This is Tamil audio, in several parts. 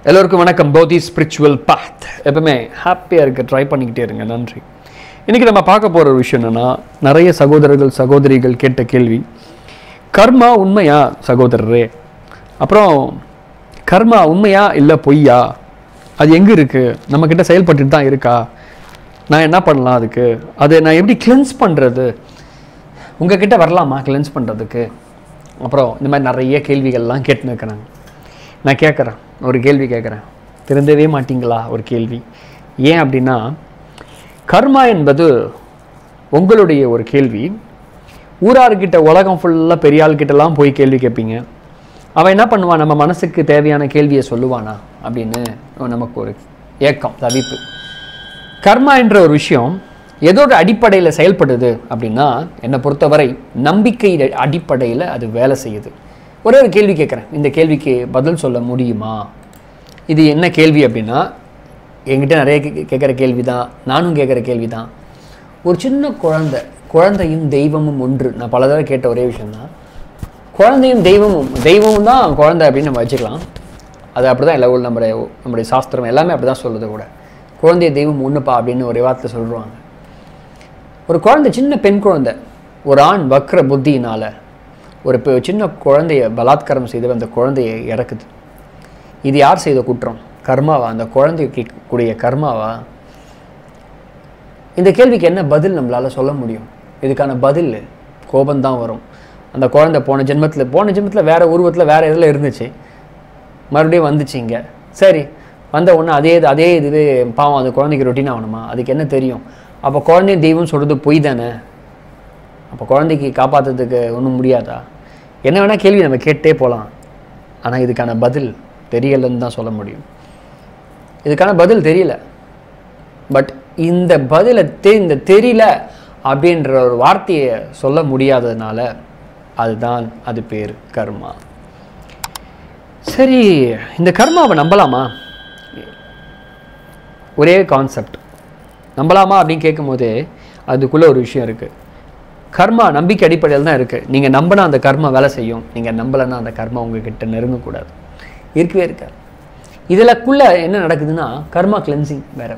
எல்லோருக்கும் வணக்கம் போதி ஸ்பிரிச்சுவல் பாத் எப்பவுமே ஹாப்பியாக இருக்க ட்ரை பண்ணிக்கிட்டே இருங்க நன்றி இன்றைக்கி நம்ம பார்க்க போகிற ஒரு விஷயம் என்னென்னா நிறைய சகோதரர்கள் சகோதரிகள் கேட்ட கேள்வி கர்மா உண்மையா சகோதரரே அப்புறம் கர்மா உண்மையா இல்லை பொய்யா அது எங்கே இருக்குது நம்மக்கிட்ட செயல்பட்டுட்டு தான் இருக்கா நான் என்ன பண்ணலாம் அதுக்கு அதை நான் எப்படி கிளென்ஸ் பண்ணுறது உங்ககிட்ட வரலாமா கிளென்ஸ் பண்ணுறதுக்கு அப்புறம் இந்த மாதிரி நிறைய கேள்விகள்லாம் கேட்டுன்னு இருக்கிறாங்க நான் கேட்குறேன் ஒரு கேள்வி கேட்குறேன் திருந்தவே மாட்டீங்களா ஒரு கேள்வி ஏன் அப்படின்னா கர்மா என்பது உங்களுடைய ஒரு கேள்வி ஊரார்கிட்ட உலகம் ஃபுல்லாக பெரிய ஆள்கிட்டலாம் போய் கேள்வி கேட்பீங்க அவன் என்ன பண்ணுவான் நம்ம மனசுக்கு தேவையான கேள்வியை சொல்லுவானா அப்படின்னு நமக்கு ஒரு ஏக்கம் தவிப்பு கர்மா என்ற ஒரு விஷயம் எதோட அடிப்படையில் செயல்படுது அப்படின்னா என்னை பொறுத்தவரை நம்பிக்கை அடிப்படையில் அது வேலை செய்யுது ஒரே ஒரு கேள்வி கேட்குறேன் இந்த கேள்விக்கு பதில் சொல்ல முடியுமா இது என்ன கேள்வி அப்படின்னா என்கிட்ட நிறைய கே- கேட்குற கேள்வி தான் நானும் கேட்குற கேள்வி தான் ஒரு சின்ன குழந்தை குழந்தையும் தெய்வமும் ஒன்று நான் பல தடவை கேட்ட ஒரே விஷயம்தான் குழந்தையும் தெய்வமும் தெய்வமும் தான் குழந்தை அப்படின்னு நம்ம வச்சுக்கலாம் அது அப்படி தான் எல்லா ஊர் நம்முடைய நம்முடைய சாஸ்திரம் எல்லாமே அப்படி தான் சொல்லுது கூட குழந்தைய தெய்வம் ஒன்றுப்பா அப்படின்னு ஒரு வார்த்தை சொல்லுவாங்க ஒரு குழந்தை சின்ன பெண் குழந்தை ஒரு ஆண் வக்ர புத்தியினால் ஒரு பெ- சின்ன குழந்தைய பலாத்காரம் செய்து அந்த குழந்தையை இறக்குது இது யார் செய்த குற்றம் கர்மாவா அந்த குழந்தைக்கு கூடிய கர்மாவா இந்த கேள்விக்கு என்ன பதில் நம்மளால் சொல்ல முடியும் இதுக்கான பதில் கோபம்தான் வரும் அந்த குழந்தை போன ஜென்மத்தில் போன ஜென்மத்தில் வேறு உருவத்தில் வேறு இதில் இருந்துச்சு மறுபடியும் வந்துச்சு இங்கே சரி வந்த உடனே அதே இது அதே இது பாவம் அந்த குழந்தைக்கு ரொட்டீன் ஆகணுமா அதுக்கு என்ன தெரியும் அப்போ குழந்தையும் தெய்வம் சொல்கிறது பொய் தானே அப்போ குழந்தைக்கு காப்பாற்றுறதுக்கு ஒன்றும் முடியாதா என்ன வேணால் கேள்வி நம்ம கேட்டே போகலாம் ஆனால் இதுக்கான பதில் தெரியலைன்னு தான் சொல்ல முடியும் இதுக்கான பதில் தெரியல பட் இந்த பதிலை தெ இந்த தெரியல அப்படின்ற ஒரு வார்த்தையை சொல்ல முடியாததுனால அதுதான் அது பேர் கர்மா சரி இந்த கர்மாவை நம்பலாமா ஒரே கான்செப்ட் நம்பலாமா அப்படின்னு கேட்கும்போதே அதுக்குள்ளே ஒரு விஷயம் இருக்குது கர்மா நம்பிக்கை அடிப்படையில் தான் இருக்குது நீங்கள் நம்பினா அந்த கர்மா வேலை செய்யும் நீங்கள் நம்பலைன்னா அந்த கர்மா உங்ககிட்ட நெருங்கக்கூடாது இருக்கவே இருக்காது இதிலக்குள்ளே என்ன நடக்குதுன்னா கர்மா கிளென்சிங் வேறு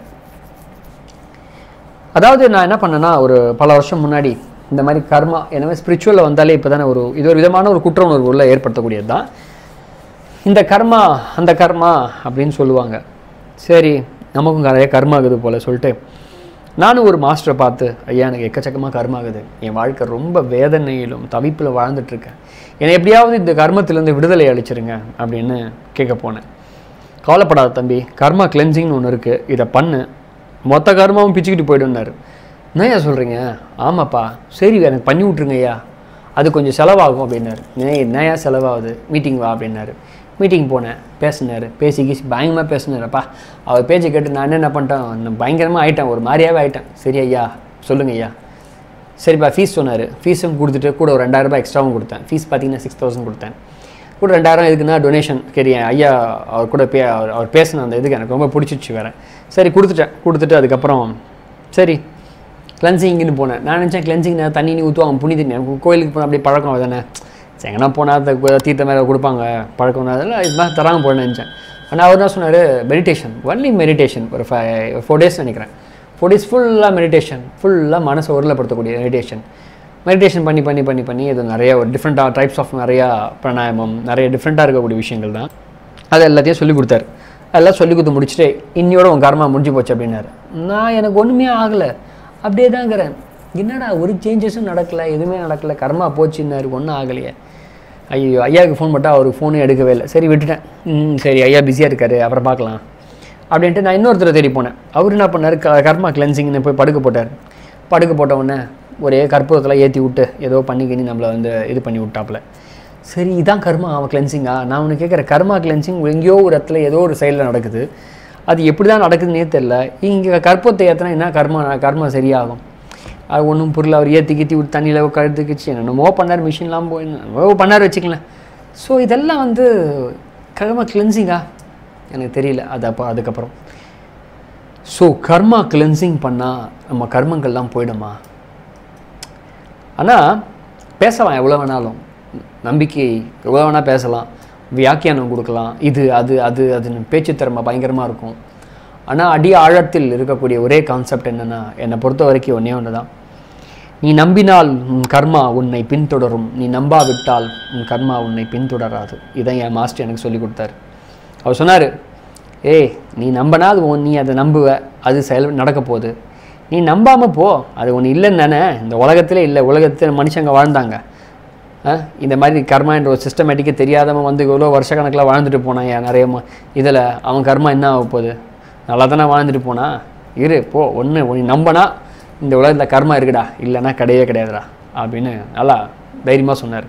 அதாவது நான் என்ன பண்ணேன்னா ஒரு பல வருஷம் முன்னாடி இந்த மாதிரி கர்மா எனவே ஸ்பிரிச்சுவலில் வந்தாலே இப்போ தானே ஒரு இது ஒரு விதமான ஒரு குற்ற உணர்வு உள்ள ஏற்படுத்தக்கூடியது தான் இந்த கர்மா அந்த கர்மா அப்படின்னு சொல்லுவாங்க சரி நமக்கும் நிறைய கர்மா ஆகுது போல் சொல்லிட்டு நானும் ஒரு மாஸ்டரை பார்த்து ஐயா எனக்கு எக்கச்சக்கமாக கர்மா ஆகுது என் வாழ்க்கை ரொம்ப வேதனையிலும் தவிப்பில் வாழ்ந்துட்டுருக்கேன் என்னை எப்படியாவது இந்த கர்மத்திலேருந்து விடுதலை அளிச்சிருங்க அப்படின்னு கேட்க போனேன் கவலைப்படாத தம்பி கர்மா கிளென்சிங்னு ஒன்று இருக்குது இதை பண்ணு மொத்த கர்மாவும் பிச்சுக்கிட்டு போயிடுன்னாரு என்னய்யா சொல்கிறீங்க ஆமாப்பா சரி எனக்கு பண்ணி விட்ருங்க ஐயா அது கொஞ்சம் செலவாகும் அப்படின்னாரு "ஏய், என்னய்யா செலவாகுது மீட்டிங் வா அப்படின்னாரு மீட்டிங் போனேன் பேசினார் பேசி கீசி பயங்கரமாக பேசினாரப்பா அவர் பேச்சை கேட்டு நான் என்ன பண்ணிட்டேன் நான் பயங்கரமாக ஆயிட்டேன் ஒரு மாதிரியாவே ஆயிட்டேன் சரி ஐயா சொல்லுங்க ஐயா சரிப்பா ஃபீஸ் சொன்னார் ஃபீஸும் கொடுத்துட்டு கூட ஒரு ரெண்டாயிரம் ரூபாய் எக்ஸ்ட்ராவும் கொடுத்தேன் ஃபீஸ் பார்த்தீங்கன்னா சிக்ஸ் தௌசண்ட் கொடுத்தேன் கூட ரெண்டாயிரம் எதுக்குன்னா டொனேஷன் சரி ஐயா அவர் கூட பே அவர் அவர் பேசின அந்த இதுக்கு எனக்கு ரொம்ப பிடிச்சிச்சு வேறு சரி கொடுத்துட்டேன் கொடுத்துட்டு அதுக்கப்புறம் சரி கிளென்சிங்னு போனேன் நான் நினச்சேன் கிளென்சிங் தண்ணி நீ ஊற்றுவாங்க புனி தண்ணி எனக்கு கோயிலுக்கு போனால் அப்படியே பழக்கம் தானே சரி எங்கன்னா போனால் அந்த கு- தீர்த்த மேலே கொடுப்பாங்க பழக்கம் அதெல்லாம் இது மாதிரி தராங்க போனேன்னு நினச்சேன் ஆனால் அவர் என்ன சொன்னார் மெடிடேஷன் ஒன்லி மெடிடேஷன் ஒரு ஃபைவ் ஃபோர் டேஸ் நினைக்கிறேன் ஃபோர் டேஸ் ஃபுல்லாக மெடிடேஷன் ஃபுல்லாக மனசை ஒருளப்படுத்தக்கூடிய மெடிடேஷன் மெடிடேஷன் பண்ணி பண்ணி பண்ணி பண்ணி இது நிறைய ஒரு டிஃப்ரெண்ட்டாக டைப்ஸ் ஆஃப் நிறையா பிராணாயாமம் நிறைய டிஃப்ரெண்ட்டாக இருக்கக்கூடிய விஷயங்கள் தான் அது எல்லாத்தையும் சொல்லி கொடுத்தாரு அதெல்லாம் சொல்லி கொடுத்து முடிச்சுட்டு இன்னியோட உன் கர்மா முடிஞ்சு போச்சு அப்படின்னாரு நான் எனக்கு ஒன்றுமே ஆகலை அப்படியே தாங்கிறேன் என்னடா ஒரு சேஞ்சஸும் நடக்கலை எதுவுமே நடக்கலை கர்மா போச்சுன்னாரு ஒன்றும் ஆகலையே ஐயோ ஐயாவுக்கு ஃபோன் போட்டால் அவருக்கு ஃபோனும் எடுக்கவே இல்லை சரி விட்டுட்டேன் ம் சரி ஐயா பிஸியாக இருக்காரு அப்புறம் பார்க்கலாம் அப்படின்ட்டு நான் இன்னொருத்தரை தேடி போனேன் அவர் என்ன பண்ணார் க கர்மா கிளென்சிங்னு போய் படுக்க போட்டார் படுக்க போட்ட உடனே ஒரே கற்பூரத்தில் ஏற்றி விட்டு ஏதோ பண்ணிக்கினி நம்மளை வந்து இது பண்ணி விட்டாப்புல சரி இதான் கர்மா அவன் கிளென்சிங்கா நான் உனக்கு கேட்குற கர்மா கிளென்சிங் எங்கேயோ ஒரு இடத்துல ஏதோ ஒரு சைடில் நடக்குது அது எப்படி தான் நடக்குதுன்னே தெரில இங்கே கற்பூரத்தை ஏற்றினா என்ன கர்மா கர்மா சரியாகும் அது ஒன்றும் பொருள் அவர் ஏற்றி கீத்தி விட்டு தண்ணியில் கழுத்துக்குச்சு என்னென்னமோ பண்ணார் மிஷின்லாம் போய் என்னமோ பண்ணார் வச்சுக்கலாம் ஸோ இதெல்லாம் வந்து கர்மா கிளென்சிங்கா எனக்கு தெரியல அது அப்போ அதுக்கப்புறம் ஸோ கர்மா கிளென்சிங் பண்ணால் நம்ம கர்மங்கள்லாம் போயிடுமா ஆனால் பேசலாம் எவ்வளோ வேணாலும் நம்பிக்கை எவ்வளோ வேணால் பேசலாம் வியாக்கியானம் கொடுக்கலாம் இது அது அது அதுன்னு பேச்சு திறமை பயங்கரமாக இருக்கும் ஆனால் அடி ஆழத்தில் இருக்கக்கூடிய ஒரே கான்செப்ட் என்னென்னா என்னை பொறுத்த வரைக்கும் ஒன்றே ஒன்று தான் நீ நம்பினால் உன் கர்மா உன்னை பின்தொடரும் நீ நம்பாவிட்டால் உன் கர்மா உன்னை பின்தொடராது இதான் என் மாஸ்டர் எனக்கு சொல்லி கொடுத்தாரு அவர் சொன்னார் ஏய் நீ நம்பினா அது உன் நீ அதை நம்புவ அது செயல் நடக்க போகுது நீ நம்பாமல் போ அது ஒன்று இல்லைன்னு தானே இந்த உலகத்திலே இல்லை உலகத்தில் மனுஷங்க வாழ்ந்தாங்க ஆ, இந்த மாதிரி கர்மா என்ற ஒரு சிஸ்டமேட்டிக்காக தெரியாதவன் வந்து இவ்வளோ வருஷக்கணக்கில் வாழ்ந்துட்டு போனான் ஏன் நிறைய இதில் அவன் கர்மா என்ன ஆக போகுது நல்லா தானே வாழ்ந்துட்டு போனா இரு போ ஒன்று நீ நம்பனா இந்த உலகத்தில் கர்மா இருக்குடா இல்லைன்னா கிடையவே கிடையாதுடா அப்படின்னு நல்லா தைரியமாக சொன்னார்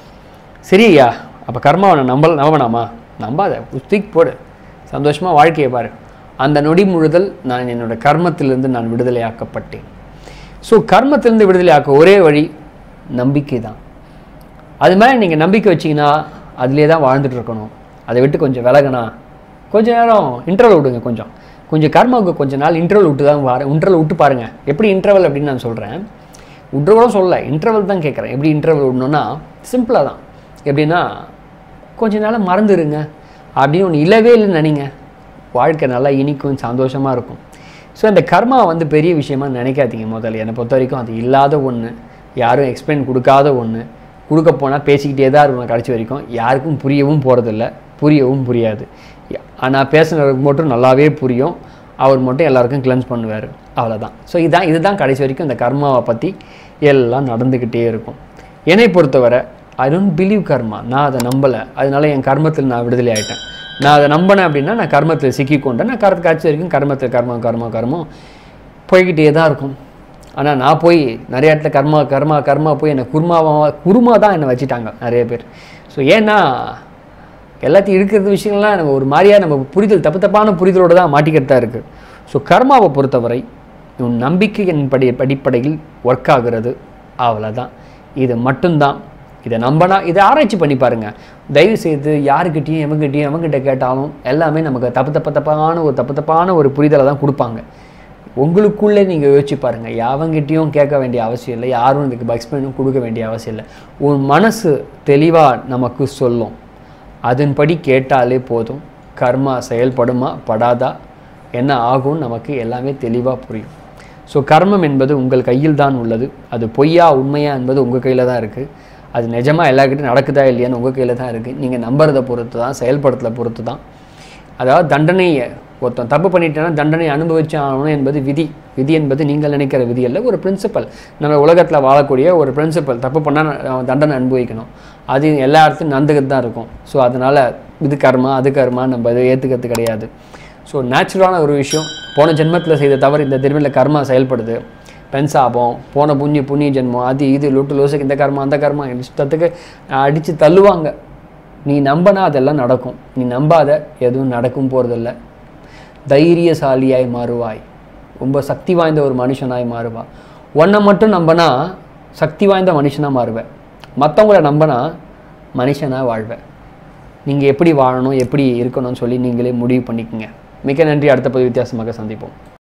சரி ஐயா அப்போ கர்மாவை நான் நம்ப நம்பணாமா நம்பாத தூக்கி போடு சந்தோஷமாக வாழ்க்கையை பாரு அந்த நொடி முழுதல் நான் என்னோட கர்மத்திலிருந்து நான் விடுதலையாக்கப்பட்டேன் ஸோ கர்மத்திலிருந்து விடுதலையாக்க ஒரே வழி நம்பிக்கை தான் அது மாதிரி நீங்கள் நம்பிக்கை வச்சீங்கன்னா அதிலே தான் வாழ்ந்துட்டு இருக்கணும் அதை விட்டு கொஞ்சம் விலகுனா கொஞ்ச நேரம் இன்டர்வல் விடுங்க கொஞ்சம் கொஞ்சம் கர்மாவுக்கு கொஞ்ச நாள் இன்டர்வல் விட்டு தான் வர இன்டர்வல் விட்டு பாருங்கள் எப்படி இன்டர்வல் அப்படின்னு நான் சொல்கிறேன் விட்றவளும் சொல்லல இன்டர்வல் தான் கேட்குறேன் எப்படி இன்டர்வல் விடணும்னா சிம்பிளாக தான் எப்படின்னா கொஞ்ச நாள் மறந்துடுங்க அப்படின்னு ஒன்று இல்லவே இல்லைன்னு நினைங்க வாழ்க்கை நல்லா இனிக்கும் சந்தோஷமாக இருக்கும் ஸோ இந்த கர்மா வந்து பெரிய விஷயமா நினைக்காதீங்க முதல்ல என்னை பொறுத்த வரைக்கும் அது இல்லாத ஒன்று யாரும் எக்ஸ்பிளைன் கொடுக்காத ஒன்று கொடுக்க போனால் பேசிக்கிட்டே தான் இருக்கணும் கடைசி வரைக்கும் யாருக்கும் புரியவும் போகிறதில்ல புரியவும் புரியாது ஆனால் பேசுனவருக்கு மட்டும் நல்லாவே புரியும் அவர் மட்டும் எல்லாருக்கும் கிளென்ஸ் பண்ணுவார் அவ்வளோதான் ஸோ இதான் இதுதான் கடைசி வரைக்கும் இந்த கர்மாவை பற்றி எல்லாம் நடந்துக்கிட்டே இருக்கும் என்னை பொறுத்தவரை ஐ டோன்ட் பிலீவ் கர்மா நான் அதை நம்பலை அதனால என் கர்மத்தில் நான் விடுதலை ஆயிட்டேன் நான் அதை நம்பினேன் அப்படின்னா நான் கர்மத்தில் சிக்கிக்கொண்டேன் நான் கருத்து காட்சி வரைக்கும் கர்மத்தில் கர்மம் கர்மம் கர்மம் போய்கிட்டே தான் இருக்கும் ஆனால் நான் போய் நிறைய இடத்துல கர்மா கர்மா கர்மா போய் என்னை குருமாவாக குருமா தான் என்னை வச்சுட்டாங்க நிறைய பேர் ஸோ ஏன்னா எல்லாத்தையும் இருக்கிறது விஷயங்கள்லாம் நம்ம ஒரு மாதிரியாக நம்ம புரிதல் தப்பு தப்பான புரிதலோடு தான் மாட்டிக்கிறதா இருக்குது ஸோ கர்மாவை பொறுத்தவரை உன் நம்பிக்கையின் படி அடிப்படையில் ஒர்க் ஆகுறது அவ்வளோதான் இது மட்டும்தான் இதை நம்பினா இதை ஆராய்ச்சி பண்ணி பாருங்க தயவு செய்து யாருக்கிட்டேயும் எவங்கிட்டையும் எவங்கிட்ட கேட்டாலும் எல்லாமே நமக்கு தப்பு தப்பு தப்பான ஒரு தப்பு தப்பான ஒரு புரிதலை தான் கொடுப்பாங்க உங்களுக்குள்ளே நீங்கள் யோசிச்சு பாருங்கள் யாவங்கிட்டையும் கேட்க வேண்டிய அவசியம் இல்லை யாரும் இதுக்கு எக்ஸ்பிளைனும் கொடுக்க வேண்டிய அவசியம் இல்லை உன் மனசு தெளிவாக நமக்கு சொல்லும் அதன்படி கேட்டாலே போதும் கர்மா செயல்படுமா படாதா என்ன ஆகும் நமக்கு எல்லாமே தெளிவாக புரியும் ஸோ கர்மம் என்பது உங்கள் கையில் தான் உள்ளது அது பொய்யா உண்மையா என்பது உங்கள் கையில் தான் இருக்குது அது நிஜமாக எல்லாருக்கிட்டையும் நடக்குதா இல்லையான்னு உங்கள் கையில் தான் இருக்குது நீங்கள் நம்புறதை பொறுத்து தான் செயல்படுத்தலை பொறுத்து தான் அதாவது தண்டனையை ஒருத்தன் தப்பு பண்ணிட்டேன்னா தண்டனை அனுபவிச்சு ஆகணும் என்பது விதி விதி என்பது நீங்கள் நினைக்கிற விதி அல்ல ஒரு பிரின்சிபல் நம்ம உலகத்தில் வாழக்கூடிய ஒரு பிரின்சிபல் தப்பு பண்ணால் அவன் தண்டனை அனுபவிக்கணும் அது எல்லா இடத்துலையும் நடந்துக்கிட்டு தான் இருக்கும் ஸோ அதனால் இது கர்மா அது கர்மா நம்ம இதை ஏற்றுக்கிறது கிடையாது ஸோ நேச்சுரலான ஒரு விஷயம் போன ஜென்மத்தில் செய்த தவறு இந்த திரும்பியில் கர்மா செயல்படுது பெண் சாபம் போன புண்ணிய புண்ணிய ஜென்மம் அது இது லொட்டு லோசுக்கு இந்த கர்மா அந்த கர்மா இஷ்டத்துக்கு அடித்து தள்ளுவாங்க நீ நம்பினா அதெல்லாம் நடக்கும் நீ நம்பாத எதுவும் நடக்கும் போகிறதில்ல தைரியசாலியாய் மாறுவாய் ரொம்ப சக்தி வாய்ந்த ஒரு மனுஷனாய் மாறுவா உன்னை மட்டும் நம்பினா சக்தி வாய்ந்த மனுஷனாக மாறுவேன் மற்றவங்கள நம்பினா மனுஷனாக வாழ்வேன் நீங்கள் எப்படி வாழணும் எப்படி இருக்கணும்னு சொல்லி நீங்களே முடிவு பண்ணிக்கங்க மிக்க நன்றி அடுத்த பதிவு வித்தியாசமாக சந்திப்போம்